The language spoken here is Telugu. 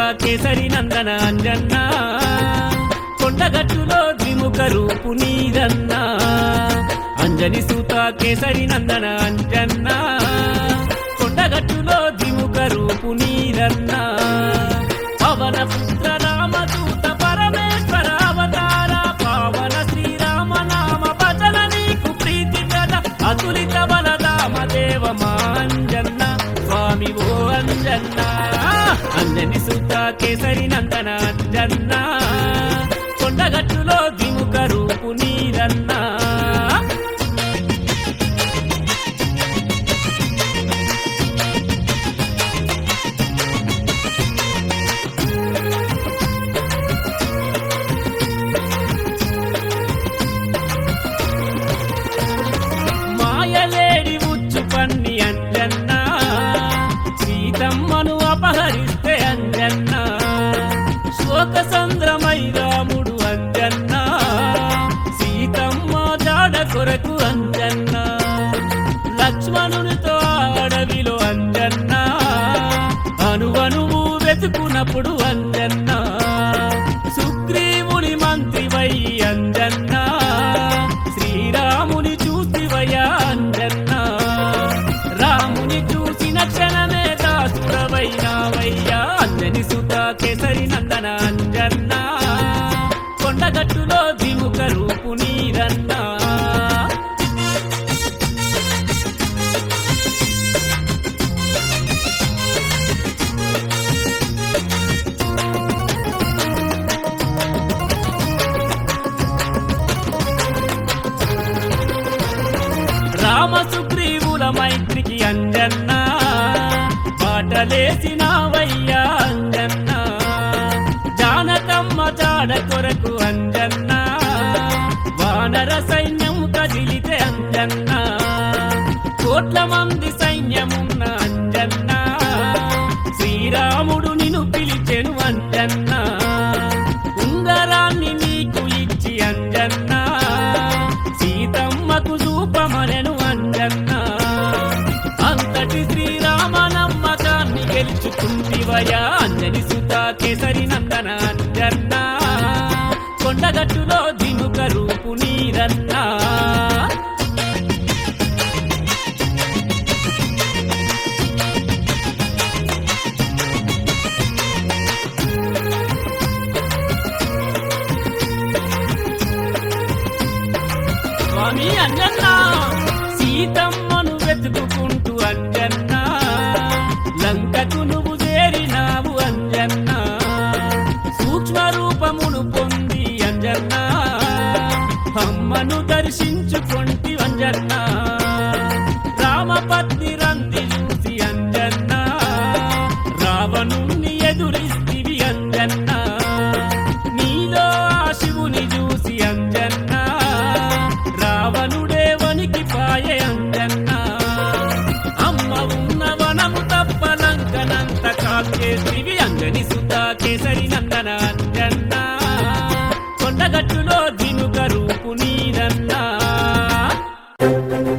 కేసరి నందన అంజన్న కొండగట్టులో ద్విముఖ రూపు నీదన్న అంజని సూత కేసరి నందన అంజన్న కొండగట్టులో ద్విముఖ రూపు నీదన్న పవన పుత్ర రామదూత పరమేశ్వర అవతార పావన శ్రీరామ నామ భజన నీకు ప్రీతి కదా అతులిత బలదామ దేవ మా అంజన్న స్వామి ఓ అంజన్న అంజని సుత కేసరి నందన అంజన్న కొండగట్టులో దిముక రూపు నీరన్నా మాయలేడి ఉచ్చు పన్ని అంజన్న సీతమ్మను అపహరిస్తే అంజన్న శోక సంద్రమై రాముడు అంజన్న సీతమ్మ జాడ కొరకు అంజన్న లక్ష్మణునితో అడవిలో అంజన్న అనువనువు వెతుకున్నప్పుడు అంజన్న సుగ్రీవుని మంత్రివై అంజన్న శ్రీరాముని చూసివయ్యా అంజన్న రాముని చూసిన క్షణమే దాసుడవైనావయ్యా అంజని సుత కేసరి నందన అంజన్న కొండగట్టులో దిముక రూపు నీరన్నా రామ సుగ్రీవుల మైత్రికి అంజన్న పాటలేసినావయ్యా అంజన్న జానకమ్మ చాడ కొరకు అంజన్న వానర సైన్యం కదిలితే అంజన్న కోట్ల మంది సైన్యమున్న అంజన్న శ్రీరాముడు నిన్ను పిలిచెను అంజన్న ఉంగరాన్ని నీకు ఇచ్చి అంజన్న సీతమ్మకు చూపమనెను అంజన్న అంతటి శ్రీరామ నమ్మకాన్ని గెలుచుకుంటివయా అంజని సుత కేసరి నందన అంజన్న కొండగట్టులో దిముక రూపు నీరన్నా స్వామి అంజన్న సీతమ్మను వెతుకుకుంటూ అంజన్న లంకకు నువ్వు చేరినావు అంజన్న సూక్ష్మ రూపమును పొంది అంజన్న అమ్మను దర్శించుకొంటి అంజన్న రామపత్ని రంది చూసి అంజన్న రావణుణ్ణి ఎదురిస్తివి అంజన్న నీలో ఆ శివుని చూసి అంజన్న రావణుడే వనికి పాయ అంజన్న అమ్మ ఉన్న వనము తప్ప లంకనంత కాల్చేసివి అంజని సుత కేసరి నందన అంజన్న కొండగట్టులో దినుక రూపు నీరన్నా